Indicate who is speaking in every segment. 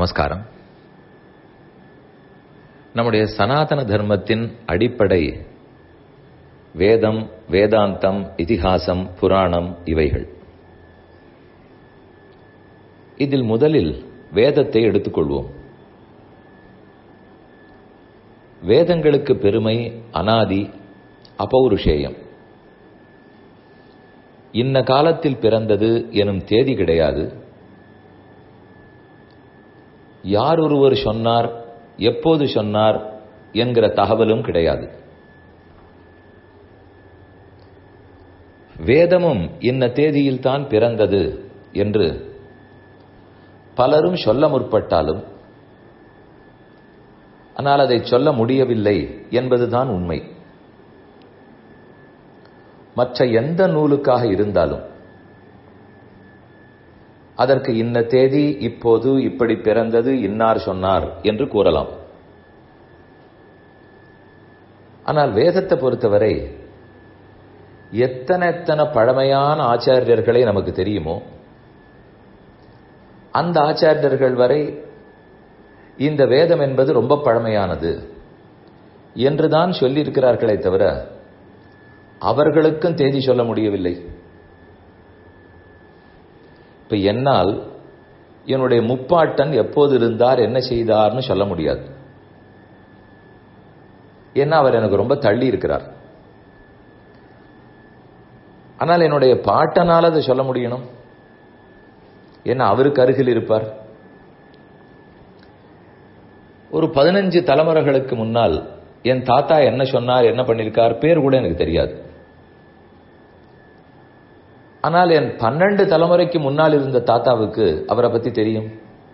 Speaker 1: நமஸ்காரம் நம்முடைய சனாதன தர்மத்தின் அடிப்படை வேதம் வேதாந்தம் இதிகாசம் புராணம் இவைகள் இதில் முதலில் வேதத்தை எடுத்துக்கொள்வோம் வேதங்களுக்கு பெருமை அனாதி அபௌருஷேயம் இன்ன காலத்தில் பிறந்தது எனும் தேதி கிடையாது யார் ஒருவர் சொன்னார் எப்போது சொன்னார் என்கிற தகவலும் கிடையாது வேதமும் இன்ன தேதியில் தான் பிறந்தது என்று பலரும் சொல்ல முற்பட்டாலும் ஆனால் அதை சொல்ல முடியவில்லை என்பதுதான் உண்மை மற்ற எந்த நூலுக்காக இருந்தாலும் அதற்கு இன்ன தேதி இப்போது இப்படி பிறந்தது இன்னார் சொன்னார் என்று கூறலாம் ஆனால் வேதத்தை பொறுத்தவரை எத்தனை எத்தனை பழமையான ஆச்சாரியர்களை நமக்கு தெரியுமோ அந்த ஆச்சாரியர்கள் வரை இந்த வேதம் என்பது ரொம்ப பழமையானது என்றுதான் சொல்லியிருக்கிறார்களே தவிர அவர்களுக்கும் தேதி சொல்ல முடியவில்லை இப்ப என்னால் என்னுடைய முப்பாட்டன் எப்போது இருந்தார் என்ன செய்தார்னு சொல்ல முடியாது ஏன்னா அவர் எனக்கு ரொம்ப தள்ளி இருக்கிறார் ஆனால் என்னுடைய பாட்டனால் அதை சொல்ல முடியணும் ஏன்னா அவருக்கு அருகில் இருப்பார் ஒரு பதினஞ்சு தலைமுறைகளுக்கு முன்னால் என் தாத்தா என்ன சொன்னார் என்ன பண்ணிருக்கார் பேர் கூட எனக்கு தெரியாது ஆனால் என் பன்னெண்டு தலைமுறைக்கு முன்னால் இருந்த தாத்தாவுக்கு அவரை பத்தி தெரியும்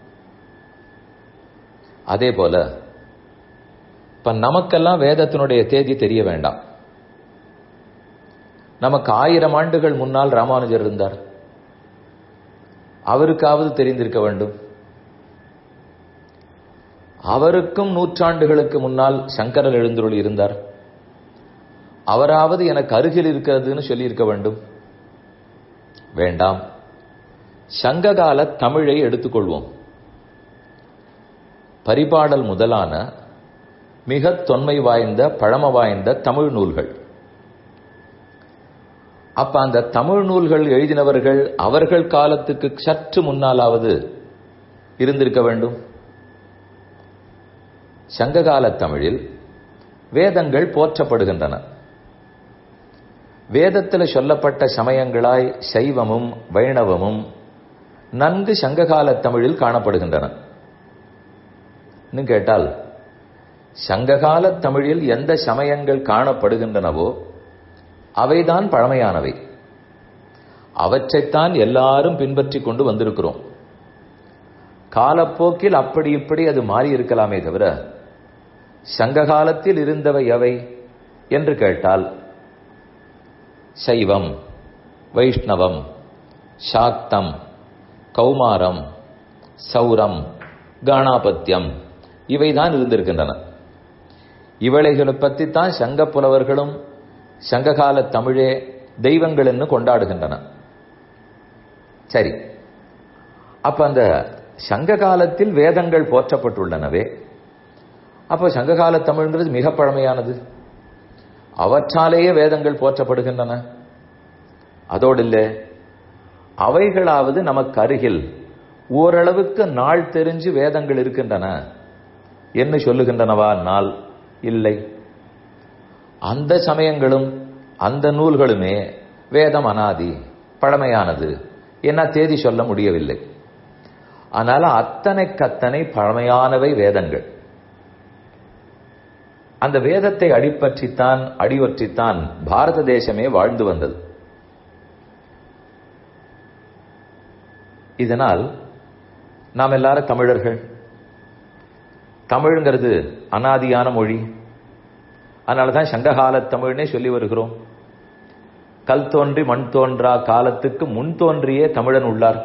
Speaker 1: அதே போல இப்ப நமக்கெல்லாம் வேதத்தினுடைய தேதி தெரிய வேண்டாம் நமக்கு ஆயிரம் ஆண்டுகள் முன்னால் ராமானுஜர் இருந்தார் அவருக்காவது தெரிந்திருக்க வேண்டும் அவருக்கும் நூற்றாண்டுகளுக்கு முன்னால் சங்கரர் எழுந்துருள் இருந்தார் அவராவது எனக்கு அருகில் இருக்கிறதுன்னு சொல்லியிருக்க வேண்டும் வேண்டாம் சங்ககால தமிழை எடுத்துக்கொள்வோம் பரிபாடல் முதலான மிக தொன்மை வாய்ந்த பழம வாய்ந்த தமிழ் நூல்கள் அப்ப அந்த தமிழ் நூல்கள் எழுதினவர்கள் அவர்கள் காலத்துக்கு சற்று முன்னாலாவது இருந்திருக்க வேண்டும் சங்ககால தமிழில் வேதங்கள் போற்றப்படுகின்றன வேதத்தில் சொல்லப்பட்ட சமயங்களாய் சைவமும் வைணவமும் நன்கு சங்ககால தமிழில் காணப்படுகின்றன கேட்டால் சங்ககால தமிழில் எந்த சமயங்கள் காணப்படுகின்றனவோ அவைதான் பழமையானவை அவற்றைத்தான் எல்லாரும் பின்பற்றி கொண்டு வந்திருக்கிறோம் காலப்போக்கில் அப்படி இப்படி அது மாறி இருக்கலாமே தவிர சங்க காலத்தில் இருந்தவை எவை என்று கேட்டால் சைவம் வைஷ்ணவம் சாக்தம் கௌமாரம் சௌரம் காணாபத்தியம் இவைதான் இருந்திருக்கின்றன இவளைகளை பற்றி தான் சங்க புலவர்களும் சங்ககால தமிழே தெய்வங்கள் என்று கொண்டாடுகின்றன சரி அப்ப அந்த சங்க காலத்தில் வேதங்கள் போற்றப்பட்டுள்ளனவே அப்போ சங்ககால தமிழ்ங்கிறது மிக பழமையானது அவற்றாலேயே வேதங்கள் போற்றப்படுகின்றன அதோடு இல்லை அவைகளாவது நமக்கு அருகில் ஓரளவுக்கு நாள் தெரிஞ்சு வேதங்கள் இருக்கின்றன என்ன சொல்லுகின்றனவா நாள் இல்லை அந்த சமயங்களும் அந்த நூல்களுமே வேதம் அனாதி பழமையானது என்ன தேதி சொல்ல முடியவில்லை ஆனால் அத்தனை கத்தனை பழமையானவை வேதங்கள் அந்த வேதத்தை அடிப்பற்றித்தான் அடிவற்றித்தான் பாரத தேசமே வாழ்ந்து வந்தது இதனால் நாம் எல்லாரும் தமிழர்கள் தமிழ்ங்கிறது அனாதியான மொழி அதனாலதான் சங்ககால தமிழ்னே சொல்லி வருகிறோம் கல் தோன்றி மண் தோன்றா காலத்துக்கு முன் தோன்றியே தமிழன் உள்ளார்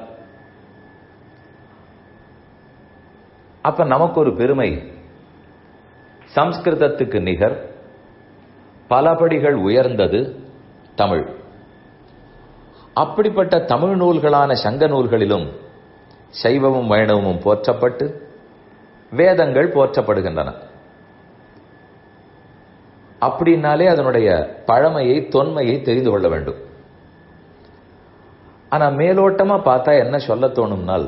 Speaker 1: அப்ப நமக்கு ஒரு பெருமை சம்ஸ்கிருதத்துக்கு நிகர் பலபடிகள் உயர்ந்தது தமிழ் அப்படிப்பட்ட தமிழ் நூல்களான சங்க நூல்களிலும் சைவமும் வைணவமும் போற்றப்பட்டு வேதங்கள் போற்றப்படுகின்றன அப்படின்னாலே அதனுடைய பழமையை தொன்மையை தெரிந்து கொள்ள வேண்டும் ஆனா மேலோட்டமா பார்த்தா என்ன சொல்ல தோணும்னால்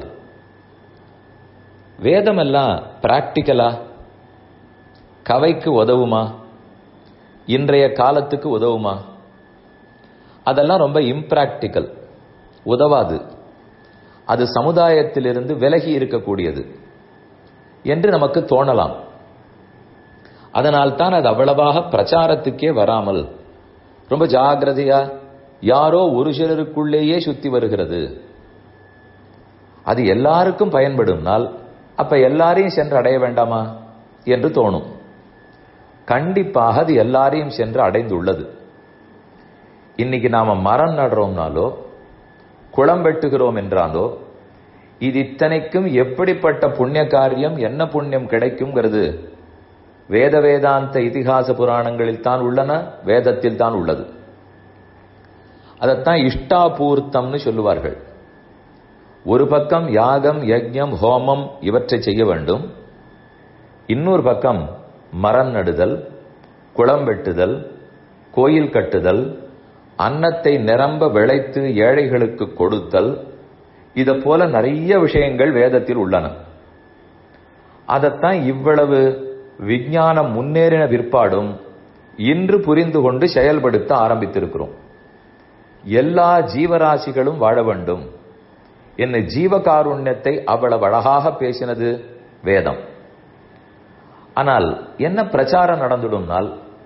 Speaker 1: வேதம் எல்லாம் பிராக்டிக்கலா கவைக்கு உதவுமா இன்றைய காலத்துக்கு உதவுமா அதெல்லாம் ரொம்ப இம்ப்ராக்டிக்கல் உதவாது அது சமுதாயத்திலிருந்து விலகி இருக்கக்கூடியது என்று நமக்கு தோணலாம் அதனால்தான் அது அவ்வளவாக பிரச்சாரத்துக்கே வராமல் ரொம்ப ஜாகிரதையா யாரோ ஒரு சிலருக்குள்ளேயே சுத்தி வருகிறது அது எல்லாருக்கும் பயன்படும்னால் அப்ப எல்லாரையும் சென்று அடைய வேண்டாமா என்று தோணும் கண்டிப்பாக அது எல்லாரையும் சென்று அடைந்துள்ளது இன்னைக்கு நாம மரம் நடுறோம்னாலோ குளம் வெட்டுகிறோம் என்றாலோ இது இத்தனைக்கும் எப்படிப்பட்ட புண்ணிய காரியம் என்ன புண்ணியம் கிடைக்குங்கிறது வேத வேதாந்த இதிகாச புராணங்களில் தான் உள்ளன வேதத்தில் தான் உள்ளது அதைத்தான் இஷ்டாபூர்த்தம்னு சொல்லுவார்கள் ஒரு பக்கம் யாகம் யஜ்யம் ஹோமம் இவற்றை செய்ய வேண்டும் இன்னொரு பக்கம் மரம் நடுதல் குளம் வெட்டுதல் கோயில் கட்டுதல் அன்னத்தை நிரம்ப விளைத்து ஏழைகளுக்கு கொடுத்தல் இத போல நிறைய விஷயங்கள் வேதத்தில் உள்ளன அதைத்தான் இவ்வளவு விஞ்ஞானம் முன்னேறின பிற்பாடும் இன்று புரிந்து கொண்டு செயல்படுத்த ஆரம்பித்திருக்கிறோம் எல்லா ஜீவராசிகளும் வாழ வேண்டும் என்ன ஜீவகாருண்யத்தை அவ்வளவு அழகாக பேசினது வேதம் ஆனால் என்ன பிரச்சாரம் நடந்துடும்னால்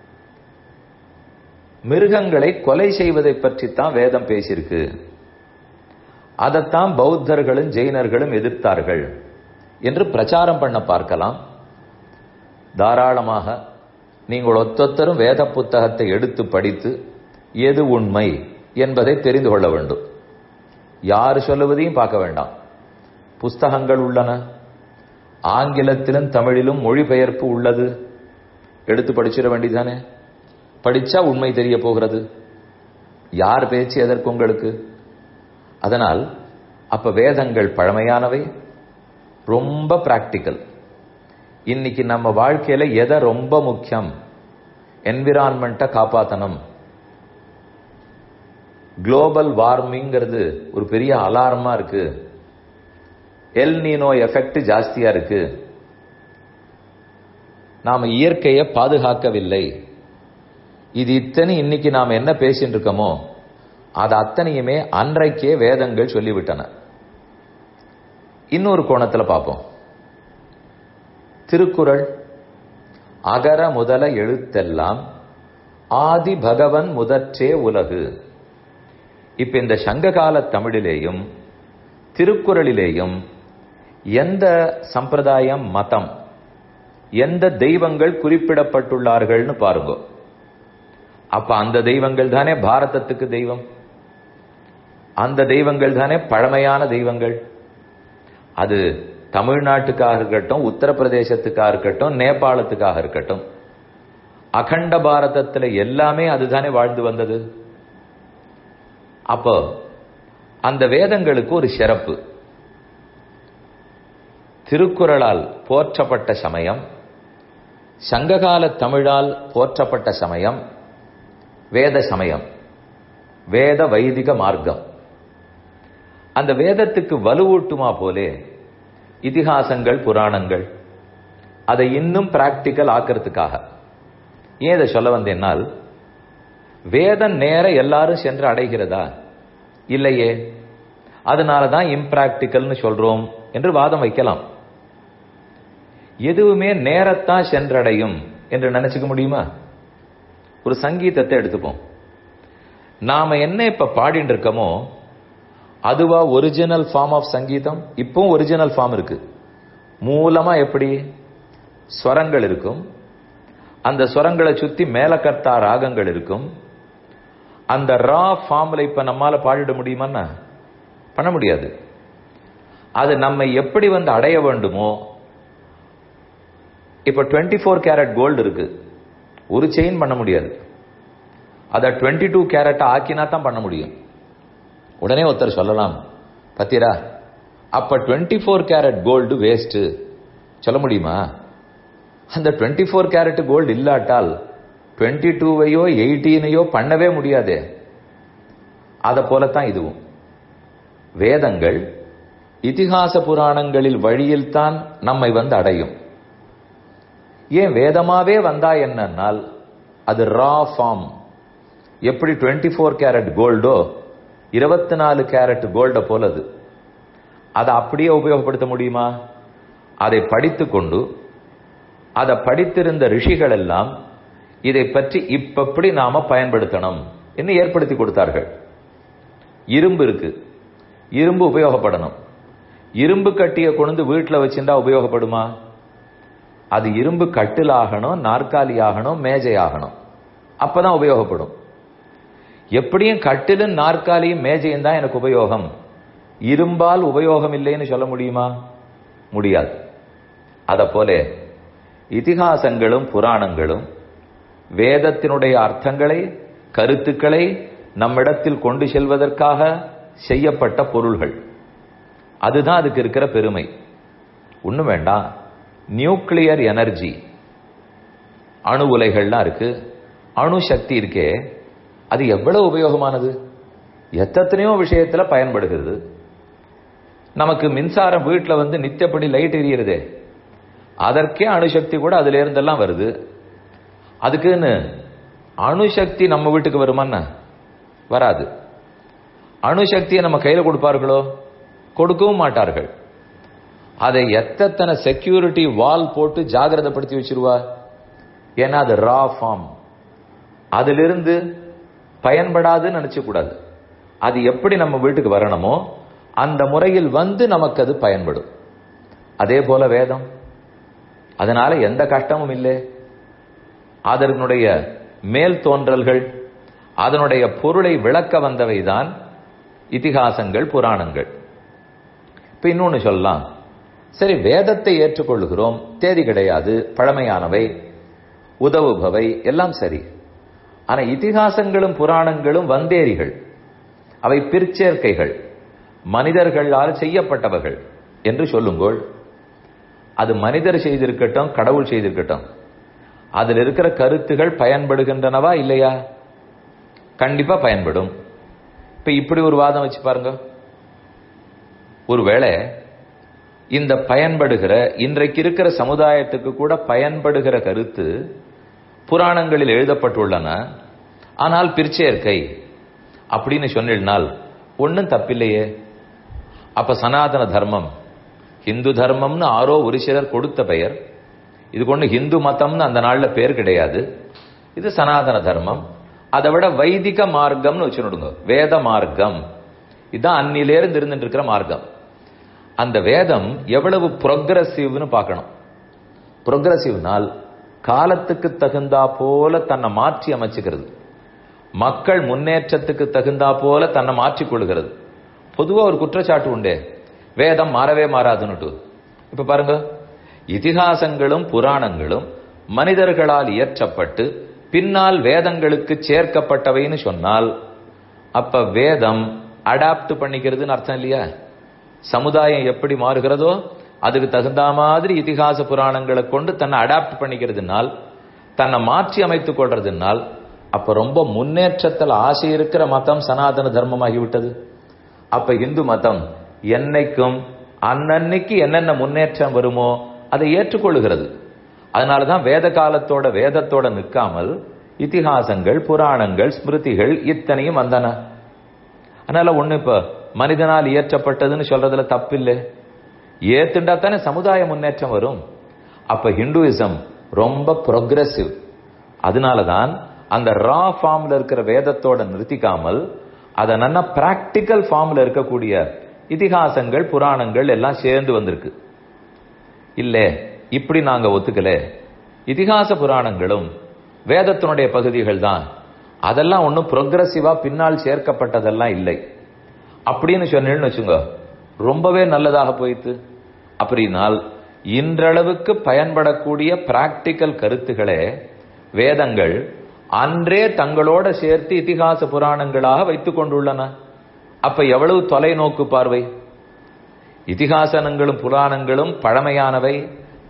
Speaker 1: மிருகங்களை கொலை செய்வதை பற்றித்தான் வேதம் பேசியிருக்கு அதைத்தான் பௌத்தர்களும் ஜெயினர்களும் எதிர்த்தார்கள் என்று பிரச்சாரம் பண்ண பார்க்கலாம் தாராளமாக நீங்கள் ஒத்தொத்தரும் வேத புத்தகத்தை எடுத்து படித்து எது உண்மை என்பதை தெரிந்து கொள்ள வேண்டும் யார் சொல்லுவதையும் பார்க்க வேண்டாம் புஸ்தகங்கள் உள்ளன ஆங்கிலத்திலும் தமிழிலும் மொழிபெயர்ப்பு உள்ளது எடுத்து படிச்சிட வேண்டியதானே படிச்சா உண்மை தெரிய போகிறது யார் பேச்சு எதற்கு உங்களுக்கு அதனால் அப்ப வேதங்கள் பழமையானவை ரொம்ப பிராக்டிக்கல் இன்னைக்கு நம்ம வாழ்க்கையில எதை ரொம்ப முக்கியம் என்விரான்மெண்ட்டை காப்பாத்தணும் குளோபல் வார்மிங்கிறது ஒரு பெரிய அலாரமா இருக்கு எல் நீனோ எஃபெக்ட் ஜாஸ்தியா இருக்கு நாம இயற்கையை பாதுகாக்கவில்லை இது இத்தனை இன்னைக்கு நாம் என்ன பேசிட்டு இருக்கோமோ அது அத்தனையுமே அன்றைக்கே வேதங்கள் சொல்லிவிட்டன இன்னொரு கோணத்துல பார்ப்போம் திருக்குறள் அகர முதல எழுத்தெல்லாம் ஆதி பகவன் முதற்றே உலகு இப்ப இந்த சங்ககால தமிழிலேயும் திருக்குறளிலேயும் எந்த சம்பிரதாயம் மதம் எந்த தெய்வங்கள் குறிப்பிடப்பட்டுள்ளார்கள்னு பாருங்க அப்ப அந்த தெய்வங்கள் தானே பாரதத்துக்கு தெய்வம் அந்த தெய்வங்கள் தானே பழமையான தெய்வங்கள் அது தமிழ்நாட்டுக்காக இருக்கட்டும் உத்தரப்பிரதேசத்துக்காக இருக்கட்டும் நேபாளத்துக்காக இருக்கட்டும் அகண்ட பாரதத்துல எல்லாமே அதுதானே வாழ்ந்து வந்தது அப்போ அந்த வேதங்களுக்கு ஒரு சிறப்பு திருக்குறளால் போற்றப்பட்ட சமயம் சங்ககால தமிழால் போற்றப்பட்ட சமயம் வேத சமயம் வேத வைதிக மார்க்கம் அந்த வேதத்துக்கு வலுவூட்டுமா போலே இதிகாசங்கள் புராணங்கள் அதை இன்னும் பிராக்டிக்கல் ஆக்கிறதுக்காக ஏன் இதை சொல்ல வந்தேன்னால் வேதம் நேர எல்லாரும் சென்று அடைகிறதா இல்லையே அதனால தான் இம்ப்ராக்டிக்கல்னு சொல்றோம் என்று வாதம் வைக்கலாம் எதுவுமே நேரத்தான் சென்றடையும் என்று நினைச்சுக்க முடியுமா ஒரு சங்கீதத்தை எடுத்துப்போம் நாம என்ன இப்ப பாடிட்டு இருக்கோமோ அதுவா ஒரிஜினல் ஃபார்ம் ஆஃப் சங்கீதம் இப்பவும் ஒரிஜினல் ஃபார்ம் இருக்கு மூலமா எப்படி ஸ்வரங்கள் இருக்கும் அந்த ஸ்வரங்களை சுத்தி மேலக்கர்த்தா ராகங்கள் இருக்கும் அந்த ரா ஃபார்ம்ல இப்ப நம்மால பாடிட முடியுமா பண்ண முடியாது அது நம்ம எப்படி வந்து அடைய வேண்டுமோ இப்ப டுவெண்ட்டி ஃபோர் கேரட் கோல்டு இருக்கு ஒரு செயின் பண்ண முடியாது அதை டுவெண்ட்டி டூ கேரட் ஆக்கினா தான் பண்ண முடியும் உடனே ஒருத்தர் சொல்லலாம் பத்திரா அப்ப twenty four carat gold waste சொல்ல முடியுமா அந்த டுவெண்ட்டி ஃபோர் கேரட் கோல்டு இல்லாட்டால் டுவெண்ட்டி டூவையோ எயிட்டீனையோ பண்ணவே முடியாதே அதை போலத்தான் இதுவும் வேதங்கள் இதிகாச புராணங்களில் வழியில்தான் நம்மை வந்து அடையும் ஏன் வேதமாவே வந்தா என்னன்னால் அது ரா ஃபார்ம் எப்படி டுவெண்ட்டி ஃபோர் கேரட் கோல்டோ இருபத்தி நாலு கேரட் கோல்ட போலது அதை அப்படியே உபயோகப்படுத்த முடியுமா அதை படித்து கொண்டு அதை படித்திருந்த ரிஷிகள் எல்லாம் இதை பற்றி இப்படி நாம பயன்படுத்தணும் என்று ஏற்படுத்தி கொடுத்தார்கள் இரும்பு இருக்கு இரும்பு உபயோகப்படணும் இரும்பு கட்டிய கொண்டு வீட்டில் வச்சிருந்தா உபயோகப்படுமா அது இரும்பு கட்டில் ஆகணும் நாற்காலி ஆகணும் மேஜை ஆகணும் அப்பதான் உபயோகப்படும் எப்படியும் கட்டிலும் நாற்காலியும் மேஜையும் தான் எனக்கு உபயோகம் இரும்பால் உபயோகம் இல்லைன்னு சொல்ல முடியுமா முடியாது அத போல இதிகாசங்களும் புராணங்களும் வேதத்தினுடைய அர்த்தங்களை கருத்துக்களை நம்மிடத்தில் கொண்டு செல்வதற்காக செய்யப்பட்ட பொருள்கள் அதுதான் அதுக்கு இருக்கிற பெருமை ஒன்றும் வேண்டாம் நியூக்ளியர் எனர்ஜி அணு உலைகள்லாம் இருக்கு அணு சக்தி இருக்கே அது எவ்வளவு உபயோகமானது எத்தனையோ விஷயத்துல பயன்படுகிறது நமக்கு மின்சாரம் வீட்டில் வந்து நித்தியப்படி லைட் எரியுறதே அதற்கே அணுசக்தி கூட அதுல இருந்தெல்லாம் வருது அதுக்குன்னு அணுசக்தி நம்ம வீட்டுக்கு வருமான்னு வராது அணுசக்தியை நம்ம கையில கொடுப்பார்களோ கொடுக்கவும் மாட்டார்கள் அதை எத்தனை செக்யூரிட்டி வால் போட்டு ஜாகிரதப்படுத்தி வச்சிருவா ஏன்னா அது ரா ஃபார்ம் அதிலிருந்து பயன்படாதுன்னு நினைச்ச கூடாது அது எப்படி நம்ம வீட்டுக்கு வரணுமோ அந்த முறையில் வந்து நமக்கு அது பயன்படும் அதே போல வேதம் அதனால எந்த கஷ்டமும் இல்லை அதனுடைய மேல் தோன்றல்கள் அதனுடைய பொருளை விளக்க வந்தவைதான் இதிகாசங்கள் புராணங்கள் இப்ப இன்னொன்னு சொல்லலாம் சரி வேதத்தை ஏற்றுக்கொள்ளுகிறோம் தேதி கிடையாது பழமையானவை உதவுபவை எல்லாம் சரி ஆனா இதிகாசங்களும் புராணங்களும் வந்தேரிகள் அவை பிற்சேர்க்கைகள் மனிதர்களால் செய்யப்பட்டவர்கள் என்று சொல்லுங்கள் அது மனிதர் செய்திருக்கட்டும் கடவுள் செய்திருக்கட்டும் அதில் இருக்கிற கருத்துகள் பயன்படுகின்றனவா இல்லையா கண்டிப்பா பயன்படும் இப்ப இப்படி ஒரு வாதம் வச்சு பாருங்க ஒருவேளை இந்த பயன்படுகிற இன்றைக்கு இருக்கிற சமுதாயத்துக்கு கூட பயன்படுகிற கருத்து புராணங்களில் எழுதப்பட்டுள்ளன ஆனால் பிற்சேர்க்கை அப்படின்னு சொன்னால் ஒன்றும் தப்பில்லையே அப்ப சனாதன தர்மம் ஹிந்து தர்மம்னு ஆரோ ஒரு சிலர் கொடுத்த பெயர் இது கொண்டு ஹிந்து மதம்னு அந்த நாள்ல பேர் கிடையாது இது சனாதன தர்மம் அதை விட வைதிக மார்க்கம்னு வச்சுடுங்க வேத மார்க்கம் இதுதான் அன்னிலேருந்து இருந்துட்டு இருக்கிற மார்க்கம் அந்த வேதம் எவ்வளவு ப்ரொக்ரஸிவ்னு பார்க்கணும் ப்ரொக்ரஸிவ்னால் காலத்துக்கு தகுந்தா போல தன்னை மாற்றி அமைச்சுக்கிறது மக்கள் முன்னேற்றத்துக்கு தகுந்தா போல தன்னை மாற்றிக் கொள்கிறது பொதுவா ஒரு குற்றச்சாட்டு உண்டே வேதம் மாறவே மாறாதுன்னுட்டு இப்ப பாருங்க இதிகாசங்களும் புராணங்களும் மனிதர்களால் இயற்றப்பட்டு பின்னால் வேதங்களுக்கு சேர்க்கப்பட்டவைன்னு சொன்னால் அப்ப வேதம் அடாப்ட் பண்ணிக்கிறதுன்னு அர்த்தம் இல்லையா சமுதாயம் எப்படி மாறுகிறதோ அதுக்கு தகுந்த மாதிரி இதிகாச புராணங்களை கொண்டு தன்னை அடாப்ட் பண்ணிக்கிறதுனால் தன்னை மாற்றி அமைத்துக் கொள்றதுனால் அப்ப ரொம்ப முன்னேற்றத்தில் ஆசை இருக்கிற மதம் சனாதன தர்மமாகிவிட்டது அப்ப இந்து மதம் என்னைக்கும் அன்னன்னைக்கு என்னென்ன முன்னேற்றம் வருமோ அதை ஏற்றுக்கொள்ளுகிறது அதனாலதான் வேத காலத்தோட வேதத்தோட நிற்காமல் இதிகாசங்கள் புராணங்கள் ஸ்மிருதிகள் இத்தனையும் வந்தன அதனால ஒண்ணு இப்ப மனிதனால் இயற்றப்பட்டதுன்னு சொல்றதுல தப்பில்லை ஏத்துண்டா தானே சமுதாய முன்னேற்றம் வரும் அப்ப ஹிந்துயிசம் ரொம்ப ப்ரொக்ரெசிவ் அதனாலதான் அந்த ரா ஃபார்ம்ல இருக்கிற வேதத்தோட நிறுத்திக்காமல் அதை நல்ல பிராக்டிக்கல் ஃபார்ம்ல இருக்கக்கூடிய இதிகாசங்கள் புராணங்கள் எல்லாம் சேர்ந்து வந்திருக்கு இல்ல இப்படி நாங்க ஒத்துக்கல இதிகாச புராணங்களும் வேதத்தினுடைய பகுதிகள் தான் அதெல்லாம் ஒன்றும் ப்ரொக்ரஸிவா பின்னால் சேர்க்கப்பட்டதெல்லாம் இல்லை அப்படின்னு சொன்னேன்னு வச்சுங்க ரொம்பவே நல்லதாக போயிட்டு அப்படின்னால் இன்றளவுக்கு பயன்படக்கூடிய பிராக்டிக்கல் கருத்துக்களே வேதங்கள் அன்றே தங்களோட சேர்த்து இதிகாச புராணங்களாக வைத்துக் கொண்டுள்ளன அப்ப எவ்வளவு தொலைநோக்கு பார்வை இதிகாசனங்களும் புராணங்களும் பழமையானவை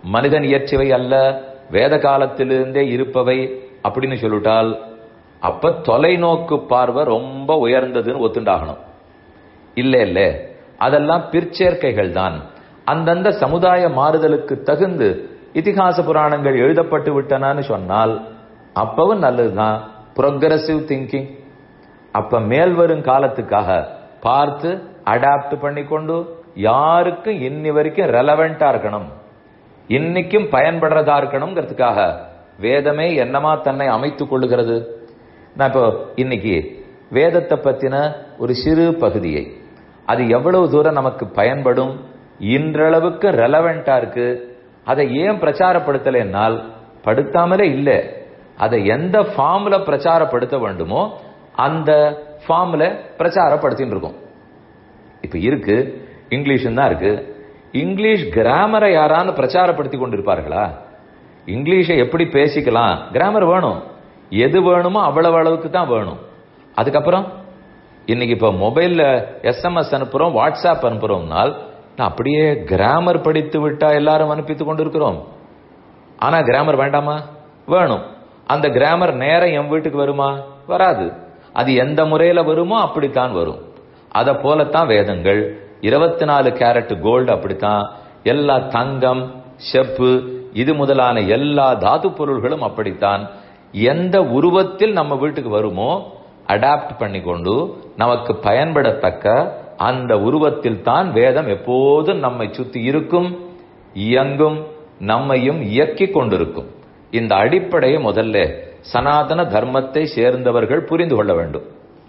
Speaker 1: மனிதன் இயற்றியவை அல்ல வேத காலத்திலிருந்தே இருப்பவை அப்படின்னு சொல்லிட்டால் அப்ப தொலைநோக்கு பார்வை ரொம்ப உயர்ந்ததுன்னு ஒத்துண்டாகணும் இல்ல இல்ல அதெல்லாம் பிற்சேர்க்கைகள் தான் அந்தந்த சமுதாய மாறுதலுக்கு தகுந்து இதிகாச புராணங்கள் எழுதப்பட்டு விட்டனான்னு சொன்னால் அப்பவும் நல்லதுதான் ப்ரொக்ரசிவ் திங்கிங் அப்ப மேல் வரும் காலத்துக்காக பார்த்து அடாப்ட் பண்ணிக்கொண்டு யாருக்கும் இன்னி வரைக்கும் ரெலவெண்டா இருக்கணும் இன்னைக்கும் பயன்படுறதா இருக்கணுங்கிறதுக்காக வேதமே என்னமா தன்னை அமைத்துக் கொள்ளுகிறது நான் இப்போ இன்னைக்கு வேதத்தை பத்தின ஒரு சிறு பகுதியை அது எவ்வளவு தூரம் நமக்கு பயன்படும் இன்றளவுக்கு ரெலவெண்டா இருக்கு அதை ஏன் பிரச்சாரப்படுத்தலைன்னால் படுத்தாமலே இல்லை அதை எந்த ஃபார்ம்ல பிரச்சாரப்படுத்த வேண்டுமோ அந்த ஃபார்ம்ல பிரச்சாரப்படுத்தின்னு இருக்கோம் இப்ப இருக்கு இங்கிலீஷ் தான் இருக்கு இங்கிலீஷ் கிராமரை யாரான்னு பிரச்சாரப்படுத்தி கொண்டிருப்பார்களா இங்கிலீஷை எப்படி பேசிக்கலாம் கிராமர் வேணும் எது வேணுமோ அவ்வளவு அளவுக்கு தான் வேணும் அதுக்கப்புறம் இன்னைக்கு இப்ப மொபைல்ல எஸ்எம்எஸ் அனுப்புறோம் வாட்ஸ்அப் அனுப்புறோம்னால் நான் அப்படியே கிராமர் படித்து விட்டா எல்லாரும் அனுப்பித்துக் கொண்டிருக்கிறோம் ஆனா கிராமர் வேண்டாமா வேணும் அந்த கிராமர் நேரம் என் வீட்டுக்கு வருமா வராது அது எந்த முறையில வருமோ அப்படித்தான் வரும் அத போலத்தான் வேதங்கள் இருபத்தி நாலு கேரட் கோல்டு அப்படித்தான் எல்லா தங்கம் செப்பு இது முதலான எல்லா தாது பொருள்களும் அப்படித்தான் எந்த உருவத்தில் நம்ம வீட்டுக்கு வருமோ அடாப்ட் பண்ணிக்கொண்டு நமக்கு பயன்படத்தக்க அந்த உருவத்தில் தான் வேதம் எப்போதும் நம்மை சுத்தி இருக்கும் இயங்கும் நம்மையும் இயக்கிக் கொண்டிருக்கும் இந்த அடிப்படையை முதல்ல சனாதன தர்மத்தை சேர்ந்தவர்கள் புரிந்து கொள்ள வேண்டும்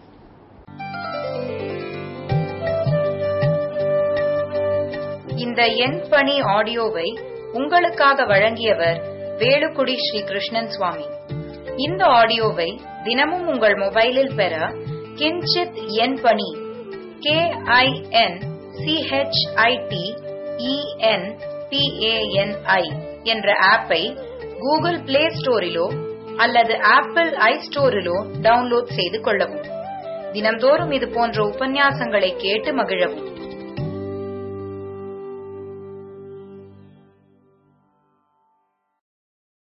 Speaker 2: இந்த எண் பணி ஆடியோவை உங்களுக்காக வழங்கியவர் வேலுக்குடி ஸ்ரீ கிருஷ்ணன் சுவாமி இந்த ஆடியோவை தினமும் உங்கள் மொபைலில் பெற கிஞ்சித் எண் பணி கே ஐ என் சிஹெச்ஐடி இஎன் பிஏஎன்ஐ என்ற ஆப்பை கூகுள் பிளே ஸ்டோரிலோ அல்லது ஆப்பிள் ஐ ஸ்டோரிலோ டவுன்லோட் செய்து கொள்ளவும் தினம்தோறும் இது போன்ற உபன்யாசங்களை கேட்டு மகிழவும்